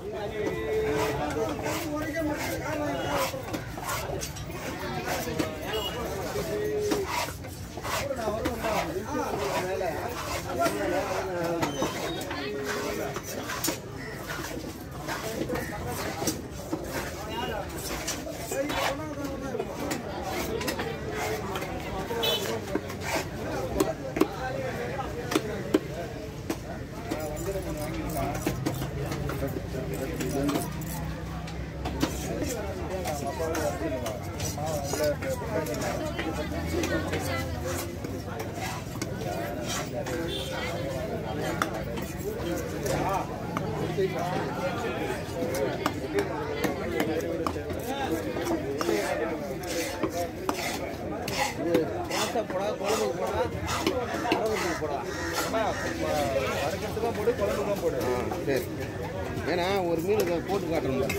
இது பாசா போடா குழம்புக்கு போடா குழம்புக்கு போடா வறுக்கிறதுக்கும் போடு குழம்புக்கும் போடு ஆ சரி ஏன்னா ஒரு மீன் இதை போட்டு காட்டணும்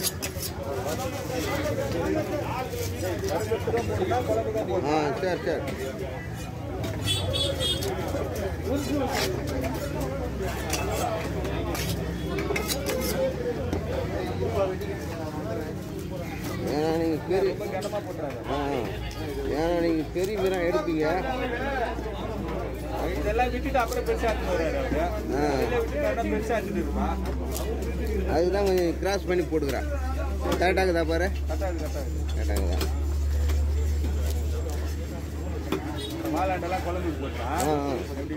வறுக்கிறதுக்கும் போடுனா குழம்புக்கும் போடு ஆ சரி சரி ஏன்னா நீங்கள் பெரிய ரொம்ப கனமாக போட்டுறாங்க ஆ ஏன்னா நீங்கள் பெரிய மீனாக எடுப்பீங்க இதெல்லாம் விட்டுட்டு அப்புறம் பெருசாக எடுத்துட்டு வருவாரு ஆ. இதில் விட்டுட்டு பெருசாக எடுத்துட்டு இருப்பான் அதுதான் கொஞ்சம் கிராஸ் பண்ணி போட்டுக்கிறேன் கரெக்டாகுதா பாரு கட்டாது கட்டாது கரெக்டாகுதா வாலாண்டெல்லாம் குழம்புக்கு போட்டுறான் ஆ ஆ எப்படி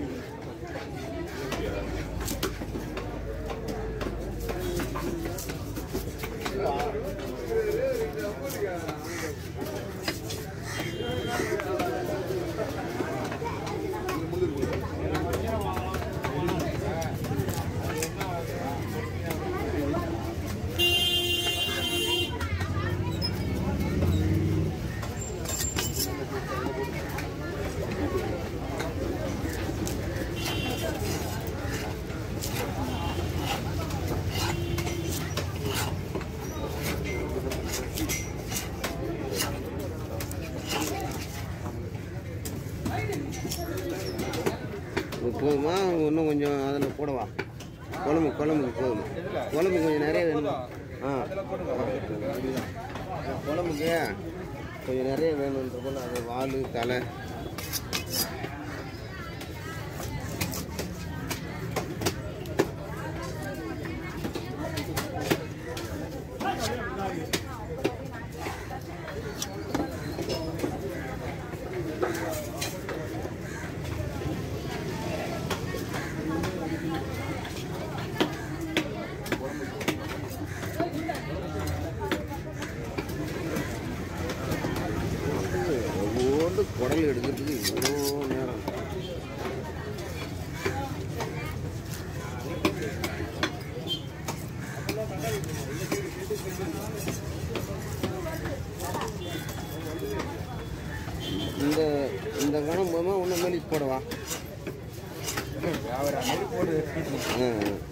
இது போதுமா இன்னும் கொஞ்சம் அதில் போடவா குழம்பு குழம்புக்கு போதும் குழம்பு கொஞ்சம் நிறைய வேணும் ஆ அதெல்லாம் போட்டுக்கோ குழம்புக்கு கொஞ்சம் நிறைய வேணுன்ற போல அது வால் தலை ஒவ்வொன்று குடல் எடுக்கிறதுக்கு இவ்வளோ நேரம் இந்த இந்த கணம் போதுமா இன்னும் மெலிஸ் போடவா அவர் மாதிரி போடு ஆ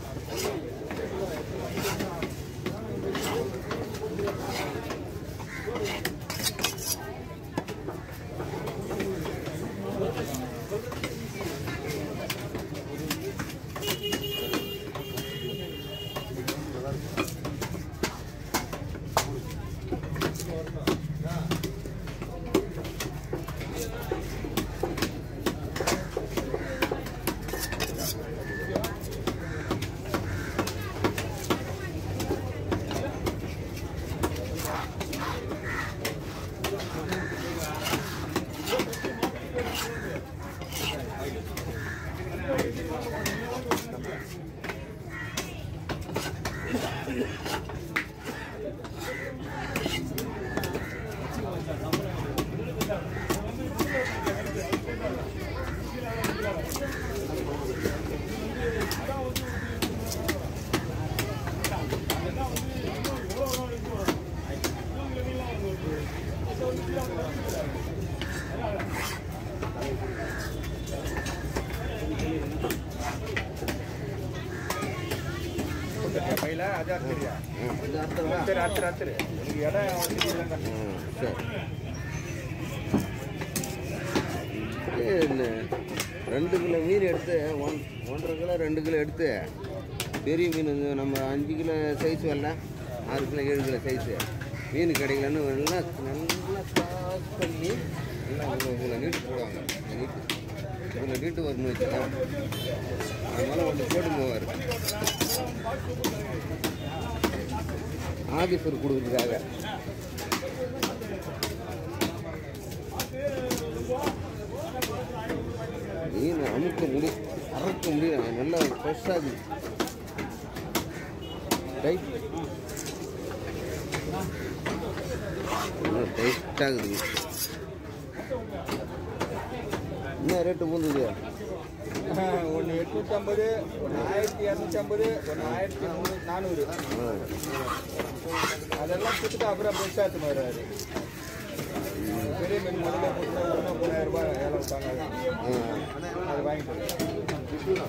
கையில் அது அறுத்துறியா ஆ, இது அர்த்தமா சரி அறுத்துரு அறுத்துரு எனக்கு இடம் வந்து இல்லைங்க ஆ, சரி இது என்ன ரெண்டு கிலோ மீன் எடுத்து ஒன் ஒன்றரை கிலோ ரெண்டு கிலோ எடுத்து பெரிய மீன் வந்து நம்ம அஞ்சு கிலோ சைஸ் வரல ஆறு கிலோ ஏழு கிலோ சைஸு மீன் கிடைக்கலன்னு நல்லா நல்லா காசு பண்ணி நல்லா இவ்வளோ இவ்வளோ நீட்டு போடுவாங்க இந்த நீட்டு இவ்வளோ நீட்டு வரணும் வச்சுக்கலாம் அதனால ஒன்று போட்டு போவார் ஆஃபீஸர் கொடுக்குறதுக்காக மீன் அமுக்க முடியும் அறக்க முடியும் நல்லா ஃப்ரெஷ்ஷாக இருக்குது டைட் நல்லா டைட்டாக இருக்குது என்ன ரேட்டு போகுது ஒன்று எட்நூற்றி ஐம்பது ஒன்று ஆயிரத்தி இரநூத்தி ஐம்பது ஒன்று ஆயிரத்தி முந்நூறு நானூறு அதெல்லாம் கொடுத்துட்டு அப்புறம் ஃப்ரெஷ்ஷாக எடுத்து வருவாரு பெரிய மீன் முதல்ல போட்டு ஒன்று மூணாயிரம் ரூபாய் ஏழை விட்டாங்க அது வாங்கிட்டு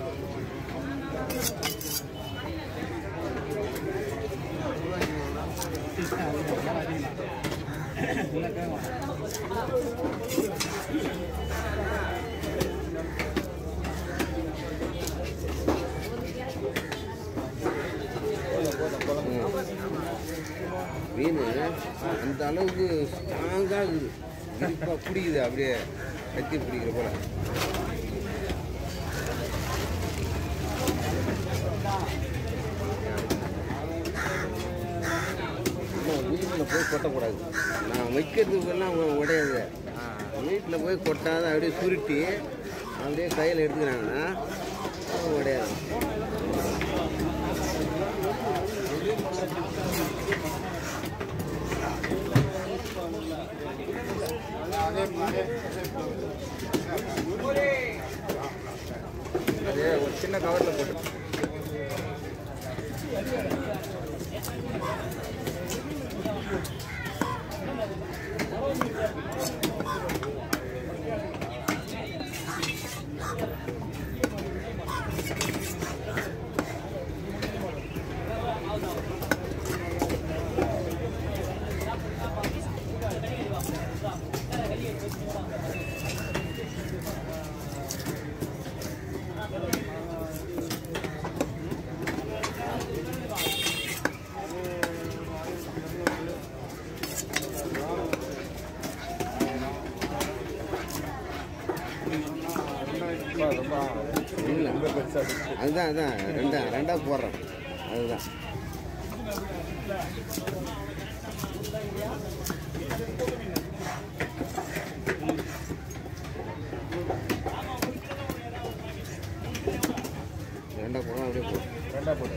போதும் போதும் குழம்பு மீன் அந்த அளவுக்கு ஸ்ட்ராங்காக இருக்குது இனிப்பாக பிடிக்குது அப்படியே கத்தி பிடிக்கிற போல வீட்டில் போய் கொட்டக்கூடாது நான் வைக்கிறதுக்கெல்லாம் உடையாது வீட்டில் போய் கொட்டாத அப்படியே சுருட்டி அப்படியே கையில் எடுத்துக்கிறாங்கன்னா உடையாது அது ஒரு சின்ன கவரில் போட்டு ரொம்ப ரொம்ப இல்லை ரொம்ப பெருசாக இருக்கு அதுதான் அதுதான் ரெண்டா ரெண்டா போடுறேன் அதுதான் ரெண்டா போடுறோம் அப்படியே போடும் ரெண்டா போடு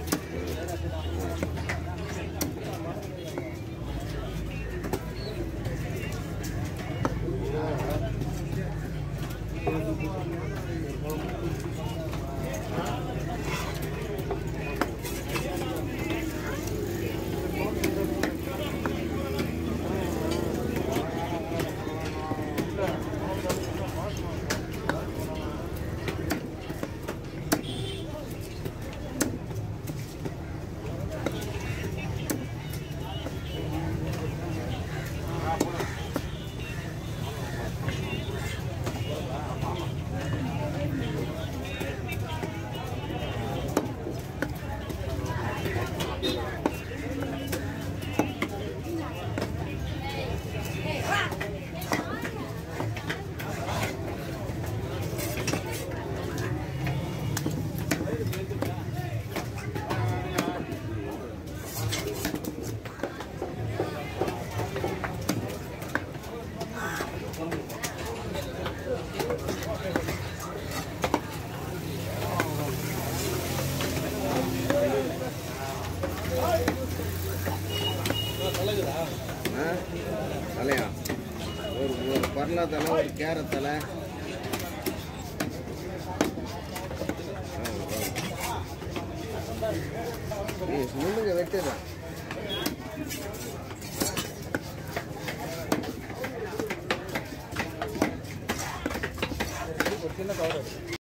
ஆ தலையா ஒரு ஒரு பரலா தலை ஒரு கேரட் தலை முள்ளுங்க வெட்டுதான்